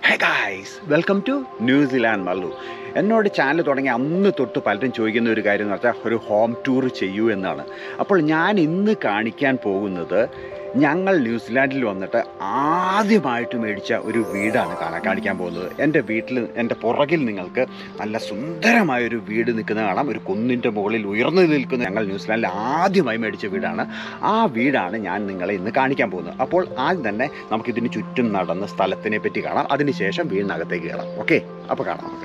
Hey guys welcome to New Zealand Mallu എന്നോട് channel തുടങ്ങി അന്ന് തൊട്ട് പലരും ചോദിക്കുന്ന ഒരു കാര്യം എന്ന് വെച്ചാൽ ഒരു ഹോം ടൂർ ചെയ്യൂ എന്നാണ് അപ്പോൾ ഞാൻ ഇന്ന് കാണിക്കാൻ പോകുന്നത് ഞങ്ങൾ ന്യൂസിലാൻഡിൽ വന്നിട്ട് ആദ്യമായിട്ട് മേടിച്ച ഒരു വീടാണ് കാണാൻ കാണിക്കാൻ പോകുന്നത് എൻ്റെ വീട്ടിൽ എൻ്റെ പുറകിൽ നിങ്ങൾക്ക് നല്ല സുന്ദരമായ ഒരു വീട് നിൽക്കുന്നത് കാണാം ഒരു കുന്നിൻ്റെ മുകളിൽ ഉയർന്നു നിൽക്കുന്ന ഞങ്ങൾ ന്യൂസിലാൻഡിൽ ആദ്യമായി മേടിച്ച വീടാണ് ആ വീടാണ് ഞാൻ നിങ്ങളെ ഇന്ന് കാണിക്കാൻ പോകുന്നത് അപ്പോൾ ആദ്യം തന്നെ നമുക്കിതിന് ചുറ്റും നടന്ന് സ്ഥലത്തിനെ പറ്റി കാണാം അതിനുശേഷം വീടിനകത്തേക്ക് കയറാം ഓക്കെ അപ്പോൾ കാണാം നമുക്ക്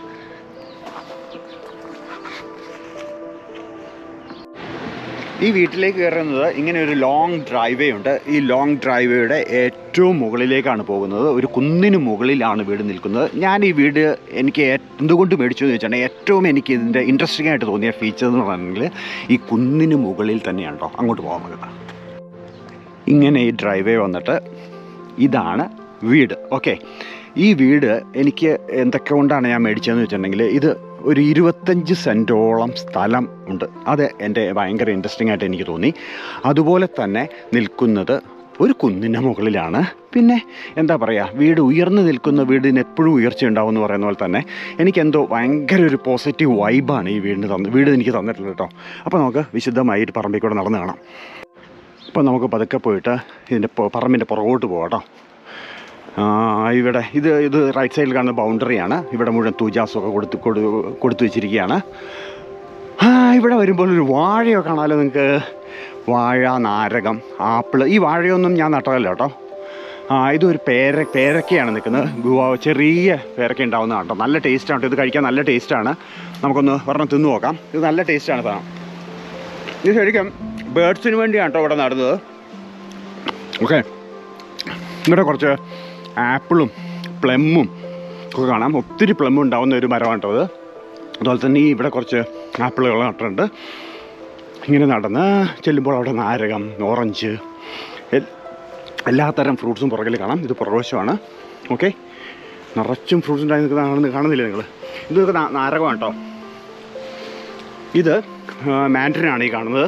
ഈ വീട്ടിലേക്ക് കയറുന്നത് ഇങ്ങനെ ഒരു ലോങ് ഡ്രൈവേ ഉണ്ട് ഈ ലോങ് ഡ്രൈവേയുടെ ഏറ്റവും മുകളിലേക്കാണ് പോകുന്നത് ഒരു കുന്നിന് മുകളിലാണ് വീട് നിൽക്കുന്നത് ഞാൻ ഈ വീട് എനിക്ക് ഏ- എന്തുകൊണ്ട് മേടിച്ചു എന്ന് വെച്ചിട്ടുണ്ടെങ്കിൽ ഏറ്റവും എനിക്ക് ഇതിൻ്റെ ഇൻട്രസ്റ്റിംഗ് ആയിട്ട് തോന്നിയ ഫീച്ചർ എന്ന് പറഞ്ഞെങ്കിൽ ഈ കുന്നിന് മുകളിൽ തന്നെയാണ് കേട്ടോ അങ്ങോട്ട് പോകാൻ നമുക്ക് ഇങ്ങനെ ഈ ഡ്രൈവേ വന്നിട്ട് ഇതാണ് വീട് ഓക്കെ ഈ വീട് എനിക്ക് എന്തൊക്കെ കൊണ്ടാണ് ഞാൻ മേടിച്ചതെന്ന് വെച്ചിട്ടുണ്ടെങ്കിൽ ഇത് ഒരു ഇരുപത്തഞ്ച് സെൻറ്റോളം സ്ഥലം ഉണ്ട് അത് എൻ്റെ ഭയങ്കര ഇൻട്രസ്റ്റിംഗ് ആയിട്ട് എനിക്ക് തോന്നി അതുപോലെ തന്നെ നിൽക്കുന്നത് ഒരു കുന്നിൻ്റെ മുകളിലാണ് പിന്നെ എന്താ പറയുക വീട് ഉയർന്നു നിൽക്കുന്ന വീടിന് എപ്പോഴും ഉയർച്ച ഉണ്ടാവും എന്ന് പറയുന്ന പോലെ തന്നെ എനിക്കെന്തോ ഭയങ്കര ഒരു പോസിറ്റീവ് വൈബാണ് ഈ വീടിന് തന്ന വീട് എനിക്ക് തന്നിട്ടുള്ളത് കേട്ടോ അപ്പോൾ നമുക്ക് വിശുദ്ധമായി ഒരു പറമ്പിൽ കൂടെ നടന്ന് കാണാം അപ്പോൾ നമുക്ക് പതുക്കെ പോയിട്ട് ഇതിൻ്റെ പൊ- പറമ്പിൻ്റെ പുറകോട്ട് പോകാം കേട്ടോ ആ, ഇവിടെ ഇത് ഇത് റൈറ്റ് സൈഡിൽ കാണുന്ന ബൗണ്ടറിയാണ് ഇവിടെ മുഴുവൻ തൂജാസൊക്കെ കൊടുത്ത് കൊടു കൊടുത്തു വെച്ചിരിക്കുകയാണ് ആ ഇവിടെ വരുമ്പോൾ ഒരു വാഴയൊക്കെ കാണാമല്ലോ നിങ്ങൾക്ക് വാഴ നാരകം ആപ്പിള് ഈ വാഴയൊന്നും ഞാൻ നട്ടതല്ല കേട്ടോ ആ ഇതൊരു പേര പേരക്കയാണ് നിൽക്കുന്നത് ഗുവാ- ചെറിയ പേരക്ക ഉണ്ടാവുന്ന കേട്ടോ നല്ല ടേസ്റ്റാണ് കേട്ടോ ഇത് കഴിക്കാൻ നല്ല ടേസ്റ്റാണ് നമുക്കൊന്ന് ഒരെണ്ണം തിന്നു നോക്കാം ഇത് നല്ല ടേസ്റ്റാണ് സാധനം ഇത് ശരിക്കും ബേഡ്സിന് വേണ്ടിയാണ് കേട്ടോ ഇവിടെ നടുന്നത് ഓക്കെ ഇവിടെ കുറച്ച് ആപ്പിളും പ്ലമ്മും ഒക്കെ കാണാം ഒത്തിരി പ്ലം ഉണ്ടാവുന്ന ഒരു മരമാണ് കേട്ടോ അത് അതുപോലെ തന്നെ ഈ ഇവിടെ കുറച്ച് ആപ്പിളുകൾ നട്ടിട്ടുണ്ട് ഇങ്ങനെ നടന്ന് ചെല്ലുമ്പോൾ അവിടെ നാരകം ഓറഞ്ച് എൽ- എല്ലാത്തരം ഫ്രൂട്ട്സും പുറകിൽ കാണാം ഇത് പുറകുവശമാണ് ഓക്കെ നിറച്ചും ഫ്രൂട്ട്സ് ഉണ്ടായി നിൽക്കുന്നതാണെന്ന് കാണുന്നില്ല നിങ്ങൾ ഇതൊക്കെ നാ- നാരകമാണ് കേട്ടോ ഇത് മാൻഡ്രിനാണ് ഈ കാണുന്നത്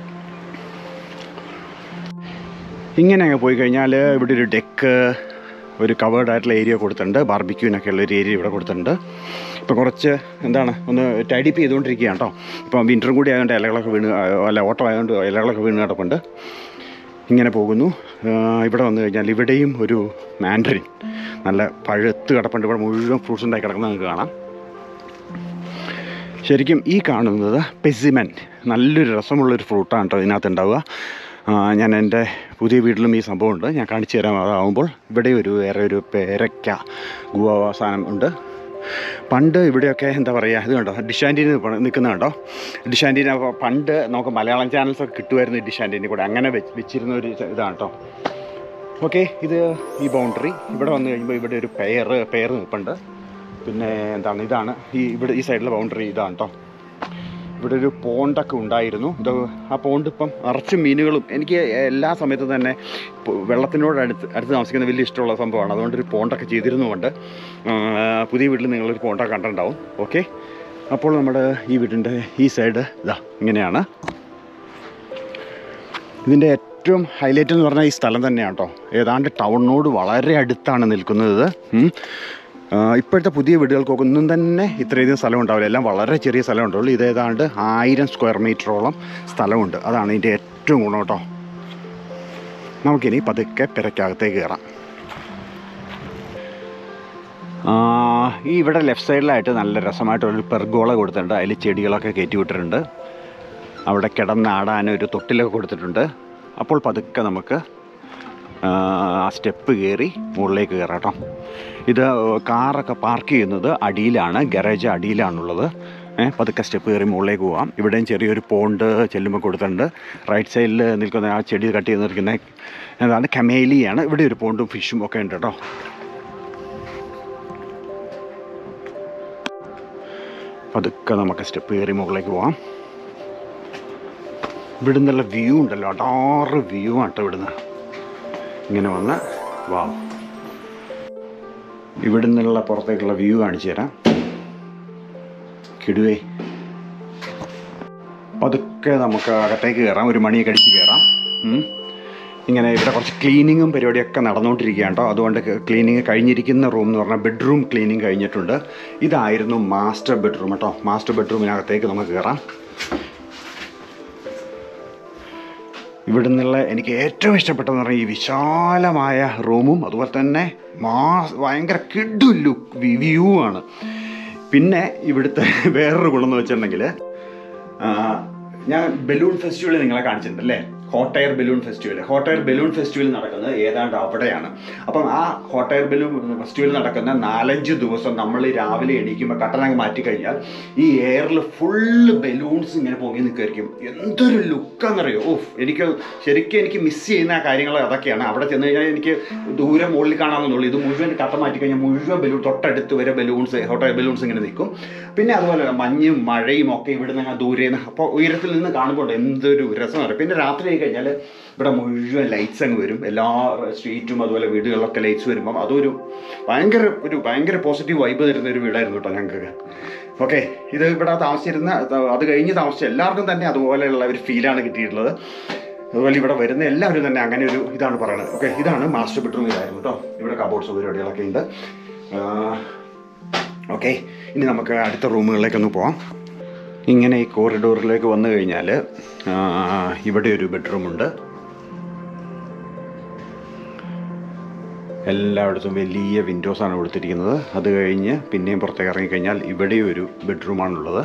ഇങ്ങനെ അങ്ങ് പോയി കഴിഞ്ഞാൽ ഇവിടെ ഒരു ഡെക്ക് ഒരു കവേർഡ് ആയിട്ടുള്ള ഏരിയ കൊടുത്തിട്ടുണ്ട് ബാർബിക്യൂനൊക്കെ ഉള്ള ഒരു ഏരിയ ഇവിടെ കൊടുത്തിട്ടുണ്ട് ഇപ്പോൾ കുറച്ച് എന്താണ് ഒന്ന് ടൈഡിപ്പ് ചെയ്തുകൊണ്ടിരിക്കുകയാണ് കേട്ടോ ഇപ്പം വിൻ്ററും കൂടി ആയതുകൊണ്ട് ഇലകളൊക്കെ വീണ് ആ, അല്ല ഓട്ടം ആയതുകൊണ്ട് ഇലകളൊക്കെ വീണ് കിടപ്പുണ്ട് ഇങ്ങനെ പോകുന്നു ആ, ഇവിടെ വന്നു കഴിഞ്ഞാൽ ഇവിടെയും ഒരു മാൻഡറിൻ നല്ല പഴുത്ത് കിടപ്പുണ്ട് ഇവിടെ മുഴുവൻ ഫ്രൂട്ട്സ് ഉണ്ടായി കിടക്കുന്നത് നിങ്ങൾക്ക് കാണാം ശരിക്കും ഈ കാണുന്നത് പെസിമൻ നല്ലൊരു രസമുള്ളൊരു ഫ്രൂട്ടാണ് കേട്ടോ ഇതിനകത്ത് ഉണ്ടാവുക ആ, ഞാൻ എൻ്റെ പുതിയ വീട്ടിലും ഈ സംഭവമുണ്ട് ഞാൻ കാണിച്ചു തരാം അതാവുമ്പോൾ ഇവിടെ ഒരു വേറെ ഒരു പേരയ്ക്ക ഗുവാവ സാധനം ഉണ്ട് പണ്ട് ഇവിടെയൊക്കെ എന്താ പറയുക ഇത് കണ്ടോ ഡിഷാൻറ്റീന് നിൽക്കുന്ന കണ്ടോ ഡിഷാൻറ്റീന പണ്ട് നമുക്ക് മലയാളം ചാനൽസൊക്കെ കിട്ടുമായിരുന്നു ഈ ഡിഷാൻറ്റീനെ കൂടെ അങ്ങനെ വെച്ച് വെച്ചിരുന്ന ഒരു ഇതാണ് കേട്ടോ ഓക്കെ ഇത് ഈ ബൗണ്ടറി ഇവിടെ വന്നു കഴിയുമ്പോൾ ഇവിടെ ഒരു പെയർ പെയർ നിൽപ്പുണ്ട് പിന്നെ എന്താണ് ഇതാണ് ഈ ഇവിടെ ഈ സൈഡിലെ ബൗണ്ടറി ഇതാണ് കേട്ടോ ഇവിടെ ഒരു പോണ്ടൊക്കെ ഉണ്ടായിരുന്നു ഇത് ആ പോണ്ട് ഇപ്പം നിറച്ചും മീനുകളും എനിക്ക് എല്ലാ സമയത്തും തന്നെ ഇപ്പോൾ വെള്ളത്തിനോട് അടുത്ത് അടുത്ത് താമസിക്കുന്ന വലിയ ഇഷ്ടമുള്ള സംഭവമാണ് അതുകൊണ്ട് ഒരു പോണ്ടൊക്കെ ചെയ്തിരുന്നുകൊണ്ട് ആ, പുതിയ വീട്ടിൽ നിങ്ങളൊരു പോണ്ടൊക്കെ കണ്ടിട്ടുണ്ടാവും ഓക്കെ അപ്പോൾ നമ്മുടെ ഈ വീടിൻ്റെ ഈ സൈഡ് ഇതാ ഇങ്ങനെയാണ് ഇതിൻ്റെ ഏറ്റവും ഹൈലൈറ്റ് എന്ന് പറഞ്ഞാൽ ഈ സ്ഥലം തന്നെയാണ് കേട്ടോ ഏതാണ്ട് ടൗണിനോട് വളരെ അടുത്താണ് നിൽക്കുന്നത് ഇത്. ഉം. ആ, ഇപ്പോഴത്തെ പുതിയ വീടുകൾക്കൊക്കെ ഒന്നും തന്നെ ഇത്രയധികം സ്ഥലം ഉണ്ടാവില്ല എല്ലാം വളരെ ചെറിയ സ്ഥലം ഉണ്ടാവുള്ളൂ ഇത് ഏതാണ്ട് ആയിരം സ്ക്വയർ മീറ്ററോളം സ്ഥലമുണ്ട് അതാണ് ഇതിൻ്റെ ഏറ്റവും ഗുണം കേട്ടോ നമുക്കിനി പതുക്കെ പെരക്കകത്തേക്ക് കയറാം ആ, ഈ ഇവിടെ ലെഫ്റ്റ് സൈഡിലായിട്ട് നല്ല രസമായിട്ടൊരു പെർഗോള കൊടുത്തിട്ടുണ്ട് അതിൽ ചെടികളൊക്കെ കയറ്റി വിട്ടിട്ടുണ്ട് അവിടെ കിടന്നാടാൻ ഒരു തൊട്ടിലൊക്കെ കൊടുത്തിട്ടുണ്ട് അപ്പോൾ പതുക്കെ നമുക്ക് ആ സ്റ്റെപ്പ് കയറി മുകളിലേക്ക് കയറാം കേട്ടോ ഇത് കാറൊക്കെ പാർക്ക് ചെയ്യുന്നത് അടിയിലാണ് ഗാരേജ് അടിയിലാണുള്ളത് ഏഹ് പതുക്കെ സ്റ്റെപ്പ് കയറി മുകളിലേക്ക് പോകാം ഇവിടെയും ചെറിയൊരു പോണ്ട് ചെല്ലുമ്പോൾ കൊടുത്തിട്ടുണ്ട് റൈറ്റ് സൈഡിൽ നിൽക്കുന്ന ആ ചെടി കട്ട് ചെയ്ത് നിൽക്കുന്ന എന്താണ് കമേലിയാണ് ഇവിടെ ഒരു പോണ്ടും ഫിഷും ഒക്കെ ഉണ്ട് കേട്ടോ പതുക്കെ നമുക്ക് സ്റ്റെപ്പ് കയറി മുകളിലേക്ക് പോകാം ഇവിടെ നിന്നുള്ള വ്യൂ ഉണ്ടല്ലോ അടാറ് വ്യൂ ആണ് കേട്ടോ ഇവിടുന്ന് ഇങ്ങനെ വന്ന് വാ ഇവിടെ നിന്നുള്ള പുറത്തേക്കുള്ള വ്യൂ കാണിച്ചു തരാം കിടുവേ പതുക്കെ നമുക്ക് അകത്തേക്ക് കയറാം ഒരു മണിയൊക്കെ അടിച്ച് കയറാം ഉം. ഇങ്ങനെ ഇവിടെ കുറച്ച് ക്ലീനിങ്ങും പരിപാടിയൊക്കെ നടന്നുകൊണ്ടിരിക്കുകയാണ് കേട്ടോ അതുകൊണ്ട് ക്ലീനിങ് കഴിഞ്ഞിരിക്കുന്ന റൂം എന്ന് പറഞ്ഞാൽ ബെഡ്റൂം ക്ലീനിങ് കഴിഞ്ഞിട്ടുണ്ട് ഇതായിരുന്നു മാസ്റ്റർ ബെഡ്റൂം കേട്ടോ മാസ്റ്റർ ബെഡ്റൂമിനകത്തേക്ക് നമുക്ക് കയറാം ഇവിടെ നിന്നുള്ള എനിക്ക് ഏറ്റവും ഇഷ്ടപ്പെട്ടതെന്ന് പറഞ്ഞാൽ ഈ വിശാലമായ റൂമും അതുപോലെ തന്നെ മാ ഭയങ്കര കിഡു ലുക്ക് വ്യൂ ആണ് പിന്നെ ഇവിടുത്തെ വേറൊരു ഗുണം എന്ന് വെച്ചിട്ടുണ്ടെങ്കിൽ ഞാൻ ബലൂൺ ഫെസ്റ്റിവൽ നിങ്ങളെ കാണിച്ചിട്ടുണ്ട് അല്ലേ hot air balloon festival hot air balloon festival നടക്കുന്നത് ഏതാണ്ട് അവിടെയാണ് അപ്പം ആ ഹോട്ട് എയർ ബലൂൺ ഫെസ്റ്റിവൽ നടക്കുന്ന നാലഞ്ച് ദിവസം നമ്മൾ ഈ രാവിലെ എണീക്കുമ്പോൾ കട്ടനങ്ങ് മാറ്റി കഴിഞ്ഞാൽ ഈ എയറിൽ ഫുള്ള് ബലൂൺസ് ഇങ്ങനെ പൊങ്ങി നിൽക്കുമായിരിക്കും എന്തൊരു ലുക്കാന്നറിയോ ഓഫ് എനിക്ക് ശരിക്കും എനിക്ക് മിസ് ചെയ്യുന്ന കാര്യങ്ങൾ അതൊക്കെയാണ് അവിടെ ചെന്ന് കഴിഞ്ഞാൽ എനിക്ക് ദൂരെ മുകളിൽ കാണാമെന്നുള്ളൂ ഇത് മുഴുവൻ കട്ട മാറ്റി കഴിഞ്ഞാൽ മുഴുവൻ ബലൂൺ തൊട്ടടുത്ത് വരെ ബലൂൺസ് ഹോട്ട് എയർ ബലൂൺസ് ഇങ്ങനെ നിൽക്കും പിന്നെ അതുപോലെ മഞ്ഞും മഴയും ഒക്കെ ഇവിടെ നിന്ന് ദൂരെ നിന്ന് അപ്പോൾ ഉയരത്തിൽ നിന്ന് കാണുമ്പോൾ എന്തൊരു രസമാണ് പിന്നെ രാത്രി ആയി കഴിഞ്ഞാൽ ഇവിടെ മുഴുവൻ ലൈറ്റ്സ് അങ്ങ് വരും എല്ലാ സ്ട്രീറ്റും അതുപോലെ വീടുകളിലൊക്കെ ലൈറ്റ്സ് വരുമ്പം അതൊരു ഭയങ്കര ഒരു ഭയങ്കര പോസിറ്റീവ് വൈബ് തരുന്ന ഒരു വീടായിരുന്നു കേട്ടോ ഞങ്ങൾക്ക് ഓക്കെ ഇത് ഇവിടെ താമസിച്ചിരുന്ന അത് കഴിഞ്ഞ് താമസിച്ച എല്ലാവർക്കും തന്നെ അതുപോലെയുള്ള ഒരു ഫീലാണ് കിട്ടിയിട്ടുള്ളത് അതുപോലെ ഇവിടെ വരുന്ന എല്ലാവരും തന്നെ അങ്ങനെ ഒരു ഇതാണ് പറയുന്നത് ഓക്കെ ഇതാണ് മാസ്റ്റർ ബെഡ്റൂം ഇതായിരുന്നു കേട്ടോ ഇവിടെ കബോർഡ്സ് പരിപാടികളൊക്കെ ഉണ്ട് ഓക്കെ ഇനി നമുക്ക് അടുത്ത റൂമുകളിലേക്കൊന്ന് പോവാം ഇങ്ങനെ ഈ കോറിഡോറിലേക്ക് വന്നു കഴിഞ്ഞാൽ ഇവിടെ ഒരു ബെഡ്റൂമുണ്ട് എല്ലായിടത്തും വലിയ വിൻഡോസാണ് കൊടുത്തിരിക്കുന്നത് അത് കഴിഞ്ഞ് പിന്നെയും പുറത്തേക്ക് ഇറങ്ങിക്കഴിഞ്ഞാൽ ഇവിടെയും ഒരു ബെഡ്റൂമാണുള്ളത്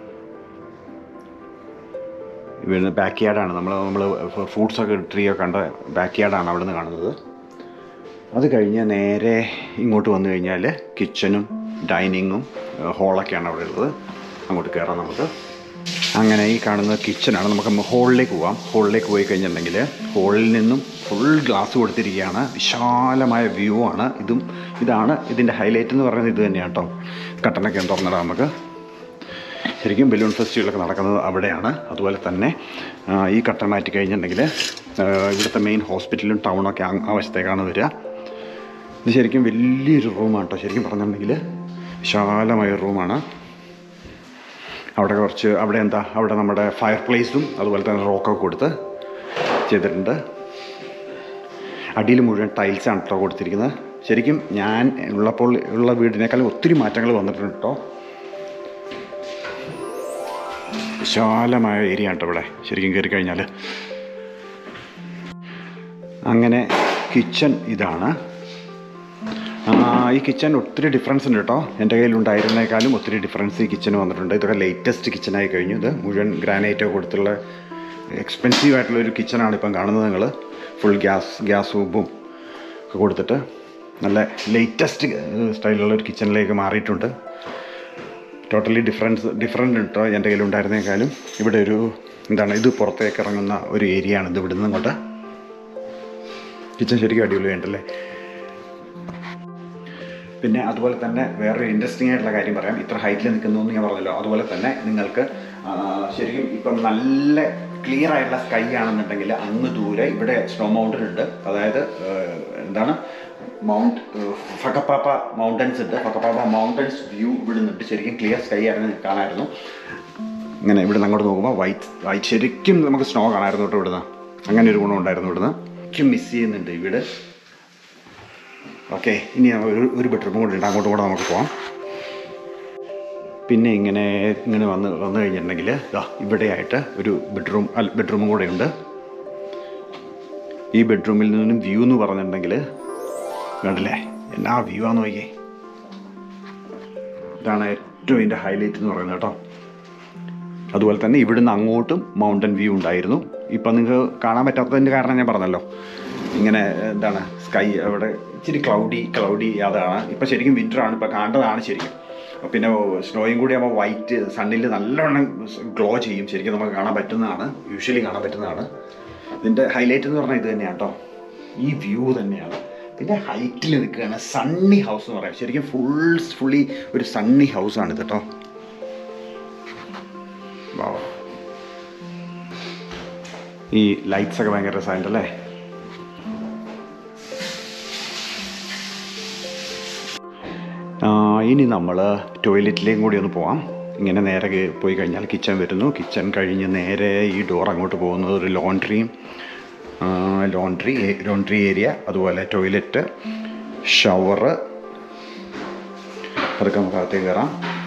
ഇവിടുന്ന് ബാക്ക് യാർഡാണ് നമ്മൾ നമ്മൾ ഫ്രൂട്ട്സൊക്കെ ട്രീ ഒക്കെ കണ്ട ബാക്ക് യാർഡാണ് അവിടെ നിന്ന് കാണുന്നത് അത് കഴിഞ്ഞ് നേരെ ഇങ്ങോട്ട് വന്നു കഴിഞ്ഞാൽ കിച്ചണും ഡൈനിങ്ങും ഹോളൊക്കെയാണ് അവിടെ ഉള്ളത് അങ്ങോട്ട് കയറാം നമുക്ക് അങ്ങനെ ഈ കാണുന്നത് കിച്ചണാണ് നമുക്ക് ഹോളിലേക്ക് പോവാം ഹോളിലേക്ക് പോയി കഴിഞ്ഞിട്ടുണ്ടെങ്കിൽ ഹോളിൽ നിന്നും ഫുൾ ഗ്ലാസ് കൊടുത്തിരിക്കുകയാണ് വിശാലമായ വ്യൂ ആണ് ഇതും ഇതാണ് ഇതിൻ്റെ ഹൈലൈറ്റ് എന്ന് പറയുന്നത് ഇത് തന്നെയാണ് കേട്ടോ കട്ടനൊക്കെ തുറന്നിടാം നമുക്ക് ശരിക്കും ബലൂൺ ഫെസ്റ്റിവലൊക്കെ നടക്കുന്നത് അവിടെയാണ് അതുപോലെ തന്നെ ഈ കട്ടൻ മാറ്റി കഴിഞ്ഞിട്ടുണ്ടെങ്കിൽ ഇവിടുത്തെ മെയിൻ ഹോസ്പിറ്റലും ടൗണൊക്കെ ആ വശത്തേക്കാണ് വരിക ഇത് ശരിക്കും വലിയൊരു റൂമാണ് കേട്ടോ ശരിക്കും പറഞ്ഞിട്ടുണ്ടെങ്കിൽ വിശാലമായ റൂമാണ് അവിടെ കുറച്ച് അവിടെ എന്താ അവിടെ നമ്മുടെ ഫയർ പ്ലേസും അതുപോലെ തന്നെ റോക്കൊക്കെ കൊടുത്ത് ചെയ്തിട്ടുണ്ട് അടിയിൽ മുഴുവൻ ടൈൽസാണ് കേട്ടോ കൊടുത്തിരിക്കുന്നത് ശരിക്കും ഞാൻ ഉള്ളപ്പോൾ ഉള്ള വീടിനേക്കാളും ഒത്തിരി മാറ്റങ്ങൾ വന്നിട്ടുണ്ട് കേട്ടോ വിശാലമായ ഏരിയ ആണ് കേട്ടോ ഇവിടെ ശരിക്കും കയറി കഴിഞ്ഞാൽ അങ്ങനെ കിച്ചൺ ഇതാണ് ഈ കിച്ചൺ ഒത്തിരി ഡിഫറൻസ് ഉണ്ട് കേട്ടോ എൻ്റെ കയ്യിൽ ഉണ്ടായിരുന്നേക്കാളും ഒത്തിരി ഡിഫറൻസ് ഈ കിച്ചൺ വന്നിട്ടുണ്ട് ഇതൊക്കെ ലേറ്റസ്റ്റ് കിച്ചണായി കഴിഞ്ഞു ഇത് മുഴുവൻ ഗ്രാനൈറ്റോ കൊടുത്തുള്ള എക്സ്പെൻസീവ് ആയിട്ടുള്ള ഒരു കിച്ചണാണ് ഇപ്പം കാണുന്നത് നിങ്ങൾ ഫുൾ ഗ്യാസ് ഗ്യാസ് ഊബും ഒക്കെ കൊടുത്തിട്ട് നല്ല ലേറ്റസ്റ്റ് സ്റ്റൈലുള്ള ഒരു കിച്ചണിലേക്ക് മാറിയിട്ടുണ്ട് ടോട്ടലി ഡിഫറൻസ് ഡിഫറെൻ്റ് കേട്ടോ എൻ്റെ കയ്യിൽ ഉണ്ടായിരുന്നേക്കാളും ഇവിടെ ഒരു എന്താണ് ഇത് പുറത്തേക്ക് ഇറങ്ങുന്ന ഒരു ഏരിയ ആണ് ഇത് ഇവിടുന്ന് ഇങ്ങോട്ട് കിച്ചൺ ശരിക്കും അടിപൊളിയായിട്ടല്ലേ പിന്നെ അതുപോലെ തന്നെ വേറൊരു ഇൻട്രസ്റ്റിംഗ് ആയിട്ടുള്ള കാര്യം പറയാം ഇത്ര ഹൈറ്റിൽ നിൽക്കുന്നു എന്ന് ഞാൻ പറഞ്ഞല്ലോ അതുപോലെ തന്നെ നിങ്ങൾക്ക് ശരിക്കും ഇപ്പം നല്ല ക്ലിയർ ആയിട്ടുള്ള സ്കൈ ആണെന്നുണ്ടെങ്കിൽ അങ്ങ് ദൂരെ ഇവിടെ സ്നോ മൗണ്ടൻ ഉണ്ട് അതായത് എന്താണ് മൗണ്ട് ഫക്കപ്പാപ്പ മൗണ്ടൻസ് ഉണ്ട് ഫക്കപ്പാപ്പ മൗണ്ടൻസ് വ്യൂ ഇവിടെ നിന്നിട്ട് ശരിക്കും ക്ലിയർ സ്കൈ ആയിരുന്നു കാണാമായിരുന്നു ഇങ്ങനെ ഇവിടെ നിന്ന് അങ്ങോട്ട് നോക്കുമ്പോൾ വൈറ്റ് വൈറ്റ് ശരിക്കും നമുക്ക് സ്നോ കാണാമായിരുന്നു കേട്ടോ ഇവിടുന്ന് അങ്ങനെ ഒരു ഗുണം ഉണ്ടായിരുന്നു ഇവിടുന്ന് ശരിക്കും മിസ് ചെയ്യുന്നുണ്ട് ഈ വീട് ഓക്കെ ഇനി ഒരു ഒരു ബെഡ്റൂം കൂടെ ഉണ്ട് അങ്ങോട്ടും കൂടെ നമുക്ക് പോകാം പിന്നെ ഇങ്ങനെ ഇങ്ങനെ വന്ന് വന്നു കഴിഞ്ഞിട്ടുണ്ടെങ്കിൽ ഇവിടെയായിട്ട് ഒരു ബെഡ്റൂം അല്ല ബെഡ്റൂമും കൂടെ ഉണ്ട് ഈ ബെഡ്റൂമിൽ നിന്നും വ്യൂ എന്ന് പറഞ്ഞിട്ടുണ്ടെങ്കിൽ കണ്ടില്ലേ എന്നാ വ്യൂ ആണെന്ന് നോക്കിയേ ഇതാണ് ഏറ്റവും ഇതിൻ്റെ ഹൈലൈറ്റ് എന്ന് പറയുന്നത് കേട്ടോ അതുപോലെ തന്നെ ഇവിടുന്ന് അങ്ങോട്ടും മൗണ്ടൻ വ്യൂ ഉണ്ടായിരുന്നു ഇപ്പം നിങ്ങൾക്ക് കാണാൻ പറ്റാത്തതിൻ്റെ കാരണം ഞാൻ പറഞ്ഞല്ലോ ഇങ്ങനെ എന്താണ് സ്കൈ അവിടെ ഇച്ചിരി ക്ലൗഡി ക്ലൗഡി അതാണ് ഇപ്പം ശരിക്കും വിൻ്ററാണ് ഇപ്പം കാണേണ്ടതാണ് ശരിക്കും പിന്നെ സ്നോയും കൂടി ആകുമ്പോൾ വൈറ്റ് സണ്ണിൽ നല്ലവണ്ണം ഗ്ലോ ചെയ്യും ശരിക്കും നമുക്ക് കാണാൻ പറ്റുന്നതാണ് യൂഷ്വലി കാണാൻ പറ്റുന്നതാണ് ഇതിൻ്റെ ഹൈലൈറ്റ് എന്ന് പറഞ്ഞാൽ ഇത് തന്നെയാണ് കേട്ടോ ഈ വ്യൂ തന്നെയാണ് പിന്നെ ഹൈറ്റിൽ നിൽക്കുകയാണ് സണ്ണി ഹൗസ് എന്ന് പറയാം ശരിക്കും ഫുൾ ഫുള്ളി ഒരു സണ്ണി ഹൗസാണ് ഇത് കേട്ടോ ഈ ലൈറ്റ്സ് ഒക്കെ ഭയങ്കര രസമായിട്ടല്ലേ ഇനി നമ്മൾ ടോയ്ലറ്റിലേക്കും കൂടി ഒന്ന് പോവാം ഇങ്ങനെ നേരെ പോയി കഴിഞ്ഞാൽ കിച്ചൺ വരുന്നു കിച്ചൺ കഴിഞ്ഞ് നേരെ ഈ ഡോർ അങ്ങോട്ട് പോകുന്നത് ഒരു ലോണ്ട്രിയും ലോണ്ട്രി ലോണ്ട്രി ഏരിയ അതുപോലെ ടോയ്ലറ്റ് ഷവറ് അതൊക്കെ നമുക്ക് അകത്തേക്ക് കയറാം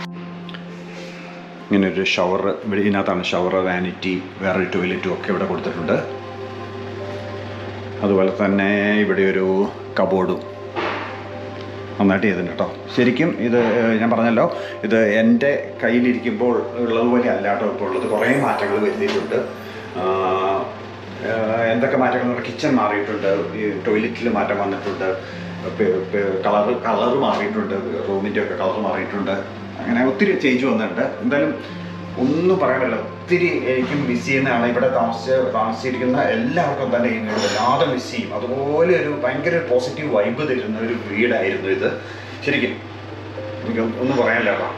ഇങ്ങനെ ഒരു ഷവർ ഇവിടെ ഇതിനകത്താണ് ഷവർ വാനിറ്റി വേറൊരു ടോയ്ലറ്റും ഒക്കെ ഇവിടെ കൊടുത്തിട്ടുണ്ട് അതുപോലെ തന്നെ ഇവിടെ ഒരു കബോർഡും നന്നായിട്ട് ചെയ്തിട്ടുണ്ട് കേട്ടോ ശരിക്കും ഇത് ഏഹ്, ഞാൻ പറഞ്ഞല്ലോ ഇത് എൻ്റെ കയ്യിലിരിക്കുമ്പോൾ ഉള്ളതുപോലെ അല്ല കേട്ടോ ഇപ്പോൾ ഉള്ളത് കുറേ മാറ്റങ്ങൾ വരുത്തിയിട്ടുണ്ട് ആഹ്, ഏഹ്, എന്തൊക്കെ മാറ്റങ്ങൾ കിച്ചൺ മാറിയിട്ടുണ്ട് ഈ ടോയ്ലറ്റിൽ മാറ്റം വന്നിട്ടുണ്ട് കളറ് കളറ് മാറിയിട്ടുണ്ട് റൂമിൻ്റെ ഒക്കെ കളർ മാറിയിട്ടുണ്ട് അങ്ങനെ ഒത്തിരി ചേഞ്ച് വന്നിട്ടുണ്ട് എന്തായാലും ഒന്നും പറയാൻ പറ്റില്ല ഒത്തിരി എനിക്കും മിസ് ചെയ്യുന്നതാണ് ഇവിടെ താമസിച്ച് താമസിച്ചിരിക്കുന്ന എല്ലാവർക്കും തന്നെ ഈ വീട് വല്ലാതെ മിസ് ചെയ്യും അതുപോലെ ഒരു ഭയങ്കര പോസിറ്റീവ് വൈബ് തരുന്ന ഒരു വീടായിരുന്നു ഇത് ശരിക്കും എനിക്ക് ഒന്നും പറയാനില്ല കേട്ടോ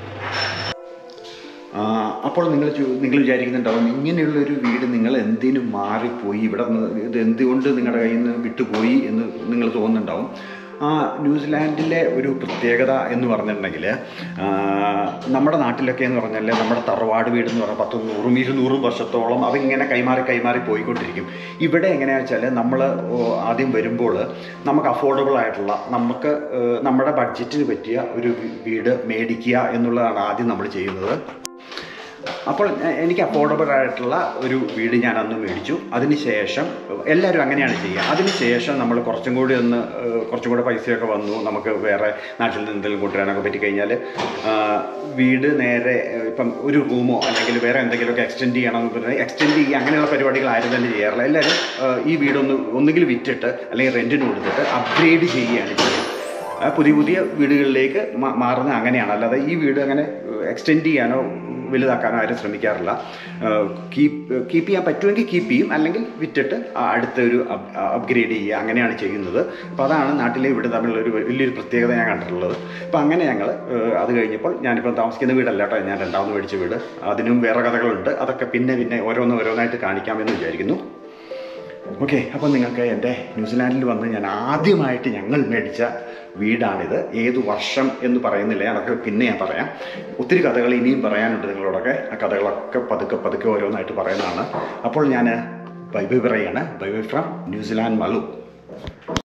ആ, അപ്പോൾ നിങ്ങൾ ചോ- നിങ്ങൾ വിചാരിക്കുന്നുണ്ടാവും ഇങ്ങനെയുള്ളൊരു വീട് നിങ്ങൾ എന്തിനു മാറിപ്പോയി ഇവിടെ നിന്ന് ഇത് എന്തുകൊണ്ട് നിങ്ങളുടെ കയ്യിൽ നിന്ന് വിട്ടുപോയി എന്ന് നിങ്ങൾ തോന്നുന്നുണ്ടാവും ആ ന്യൂസിലാൻഡിലെ ഒരു പ്രത്യേകത എന്ന് പറഞ്ഞിട്ടുണ്ടെങ്കിൽ ആ, നമ്മുടെ നാട്ടിലൊക്കെ എന്ന് പറഞ്ഞാൽ നമ്മുടെ തറവാട് വീട് എന്ന് പറഞ്ഞാൽ പത്തും നൂറും ഇരുന്നൂറും വർഷത്തോളം അതിങ്ങനെ കൈമാറി കൈമാറി പോയിക്കൊണ്ടിരിക്കും ഇവിടെ എങ്ങനെയാണെന്ന് വെച്ചാൽ നമ്മൾ ആദ്യം വരുമ്പോൾ നമുക്ക് അഫോർഡബിൾ ആയിട്ടുള്ള നമുക്ക് ഏഹ്, നമ്മുടെ ബഡ്ജറ്റിന് പറ്റിയ ഒരു വീ- വീട് മേടിക്കുക എന്നുള്ളതാണ് ആദ്യം നമ്മൾ ചെയ്യുന്നത് അപ്പോൾ എ- എനിക്ക് അഫോർഡബിൾ ആയിട്ടുള്ള ഒരു വീട് ഞാൻ അന്ന് മേടിച്ചു അതിനുശേഷം എല്ലാവരും അങ്ങനെയാണ് ചെയ്യുക അതിനുശേഷം നമ്മൾ കുറച്ചും കൂടി ഒന്ന് ഏഹ്, കുറച്ചും കൂടെ പൈസയൊക്കെ വന്നു നമുക്ക് വേറെ നാട്ടിൽ നിന്ന് എന്തെങ്കിലും കൊണ്ടുവരാനൊക്കെ പറ്റിക്കഴിഞ്ഞാൽ വീട് നേരെ ഏഹ്, ഇപ്പം ഒരു റൂമോ അല്ലെങ്കിൽ വേറെ എന്തെങ്കിലുമൊക്കെ എക്സ്റ്റെൻഡ് ചെയ്യണമെന്ന് പറഞ്ഞാൽ എക്സ്റ്റെൻഡ് ചെയ്യുക അങ്ങനെയുള്ള പരിപാടികൾ ആരും തന്നെ ചെയ്യാറില്ല എല്ലാവരും ഏഹ്, ഈ വീടൊന്ന് ഒന്നുകിൽ വിറ്റിട്ട് അല്ലെങ്കിൽ റെൻറ്റിന് കൊടുത്തിട്ട് അപ്ഗ്രേഡ് ചെയ്യുകയാണ് ചെയ്യുക ആ പുതിയ പുതിയ വീടുകളിലേക്ക് മാ- മാറുന്ന അങ്ങനെയാണ് അല്ലാതെ ഈ വീട് അങ്ങനെ എക്സ്റ്റെൻഡ് ചെയ്യാനോ വലുതാക്കാനോ ആരും ശ്രമിക്കാറില്ല കീപ്പ് കീപ്പ് ചെയ്യാൻ പറ്റുമെങ്കിൽ കീപ്പ് ചെയ്യും അല്ലെങ്കിൽ വിറ്റിട്ട് ആ അടുത്ത ഒരു അപ്ഗ്രേഡ് ചെയ്യുക അങ്ങനെയാണ് ചെയ്യുന്നത് അപ്പോൾ അതാണ് നാട്ടിലെ വീട് തമ്മിലുള്ള ഒരു വലിയൊരു പ്രത്യേകത ഞാൻ കണ്ടിട്ടുള്ളത് അപ്പോൾ അങ്ങനെ ഞങ്ങൾ അത് കഴിഞ്ഞപ്പോൾ ഞാനിപ്പോൾ താമസിക്കുന്ന വീടല്ല കേട്ടോ ഞാൻ രണ്ടാമത് മേടിച്ച വീട് അതിനും വേറെ കഥകളുണ്ട് അതൊക്കെ പിന്നെ പിന്നെ ഓരോന്ന് ഓരോന്നായിട്ട് കാണിക്കാമെന്ന് വിചാരിക്കുന്നു ഓക്കെ അപ്പോൾ നിങ്ങൾക്ക് എൻ്റെ ന്യൂസിലാൻഡിൽ വന്ന് ഞാൻ ആദ്യമായിട്ട് ഞങ്ങൾ മേടിച്ച വീടാണിത് ഏത് വർഷം എന്ന് പറയുന്നില്ല അതൊക്കെ പിന്നെ ഞാൻ പറയാം ഒത്തിരി കഥകൾ ഇനിയും പറയാനുണ്ട് നിങ്ങളോടൊക്കെ ആ കഥകളൊക്കെ പതുക്കെ പതുക്കെ ഓരോന്നായിട്ട് പറയുന്നതാണ് അപ്പോൾ ഞാൻ ബൈ ബൈ പറയാണ് bye bye from New Zealand Malu